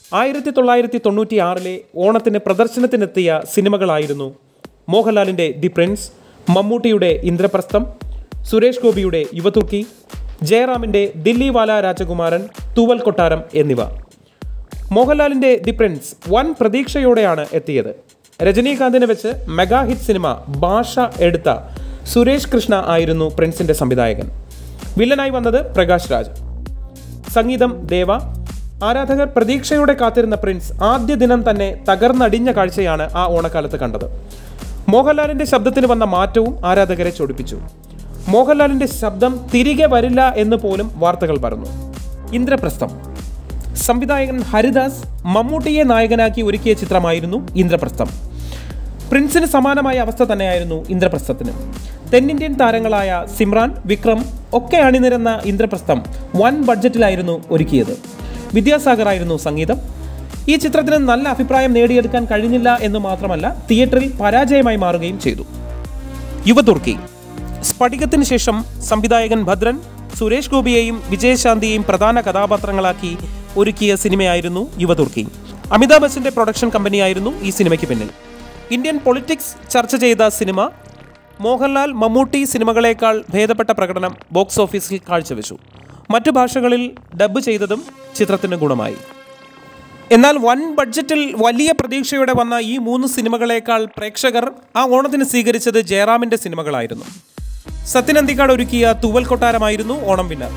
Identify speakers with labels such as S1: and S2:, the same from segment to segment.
S1: ആയിരത്തി തൊള്ളായിരത്തി തൊണ്ണൂറ്റി ആറിലെ ഓണത്തിന് പ്രദർശനത്തിനെത്തിയ സിനിമകളായിരുന്നു മോഹൻലാലിൻ്റെ ദി പ്രിൻസ് മമ്മൂട്ടിയുടെ ഇന്ദ്രപ്രസ്ഥം സുരേഷ് ഗോപിയുടെ യുവതുർക്കി ജയറാമിൻ്റെ ദില്ലിവാല രാജകുമാരൻ തൂവൽ കൊട്ടാരം എന്നിവ മോഹൻലാലിൻ്റെ ദി പ്രിൻസ് വൻ പ്രതീക്ഷയോടെയാണ് എത്തിയത് രജനീകാന്തിനെ വെച്ച് മെഗാ ഹിറ്റ് സിനിമ ഭാഷ എടുത്ത സുരേഷ് കൃഷ്ണ ആയിരുന്നു പ്രിൻസിൻ്റെ സംവിധായകൻ വില്ലനായി വന്നത് പ്രകാശ് രാജ് സംഗീതം ദേവ ആരാധകർ പ്രതീക്ഷയോടെ കാത്തിരുന്ന പ്രിൻസ് ആദ്യ ദിനം തന്നെ തകർന്നടിഞ്ഞ കാഴ്ചയാണ് ആ ഓണക്കാലത്ത് കണ്ടത് മോഹൻലാലിന്റെ ശബ്ദത്തിന് വന്ന മാറ്റവും ആരാധകരെ ചൊടിപ്പിച്ചു മോഹൻലാലിന്റെ ശബ്ദം തിരികെ വരില്ല എന്ന് പോലും വാർത്തകൾ പറഞ്ഞു ഇന്ദ്രപ്രസ്ഥം സംവിധായകൻ ഹരിദാസ് മമ്മൂട്ടിയെ നായകനാക്കി ഒരുക്കിയ ചിത്രമായിരുന്നു ഇന്ദ്രപ്രസ്ഥം പ്രിൻസിന് സമാനമായ അവസ്ഥ തന്നെയായിരുന്നു ഇന്ദ്രപ്രസ്ഥത്തിന് തെന്നിന്ത്യൻ താരങ്ങളായ സിമ്രാൻ വിക്രം ഒക്കെ അണിനിരന്ന ഇന്ദ്രപ്രസ്ഥം വൻ ബഡ്ജറ്റിലായിരുന്നു ഒരുക്കിയത് വിദ്യാസാഗർ ആയിരുന്നു സംഗീതം ഈ ചിത്രത്തിന് നല്ല അഭിപ്രായം നേടിയെടുക്കാൻ കഴിഞ്ഞില്ല എന്ന് മാത്രമല്ല തിയേറ്ററിൽ പരാജയമായി മാറുകയും ചെയ്തു യുവതുർക്കി സ്ഫടികത്തിന് ശേഷം സംവിധായകൻ ഭദ്രൻ സുരേഷ് ഗോപിയെയും വിജയശാന്തിയെയും പ്രധാന കഥാപാത്രങ്ങളാക്കി ഒരുക്കിയ സിനിമയായിരുന്നു യുവതുർക്കി അമിതാഭ് ബച്ചന്റെ പ്രൊഡക്ഷൻ കമ്പനിയായിരുന്നു ഈ സിനിമയ്ക്ക് പിന്നിൽ ഇന്ത്യൻ പൊളിറ്റിക്സ് ചർച്ച ചെയ്ത സിനിമ മോഹൻലാൽ മമ്മൂട്ടി സിനിമകളേക്കാൾ ഭേദപ്പെട്ട പ്രകടനം ബോക്സ് ഓഫീസിൽ കാഴ്ചവെച്ചു മറ്റു ഭാഷകളിൽ ഡബ്ബ് ചെയ്തതും ചിത്രത്തിന് ഗുണമായി എന്നാൽ വൻ ബഡ്ജറ്റിൽ വലിയ പ്രതീക്ഷയോടെ വന്ന ഈ മൂന്ന് സിനിമകളേക്കാൾ പ്രേക്ഷകർ ആ ഓണത്തിന് സ്വീകരിച്ചത് ജയറാമിന്റെ സിനിമകളായിരുന്നു സത്യൻ അന്തിക്കാട് ഒരുക്കിയ തൂവൽ കൊട്ടാരമായിരുന്നു ഓണം വിന്നർ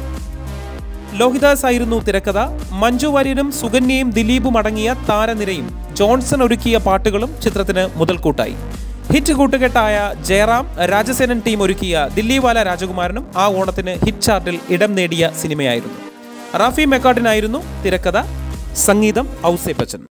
S1: ലോഹിദാസ് ആയിരുന്നു തിരക്കഥ മഞ്ജു വാര്യരും സുകന്യയും ദിലീപും അടങ്ങിയ താരനിരയും ജോൺസൺ ഒരുക്കിയ പാട്ടുകളും ചിത്രത്തിന് മുതൽക്കൂട്ടായി ഹിറ്റ് കൂട്ടുകെട്ടായ ജയറാം രാജസേനൻ ടീം ഒരുക്കിയ ദില്ലിവാല രാജകുമാരനും ആ ഓണത്തിന് ഹിറ്റ് ചാർട്ടിൽ ഇടം നേടിയ സിനിമയായിരുന്നു റാഫി മെക്കാർഡിനായിരുന്നു തിരക്കഥ സംഗീതം ഔസേ ബച്ചൻ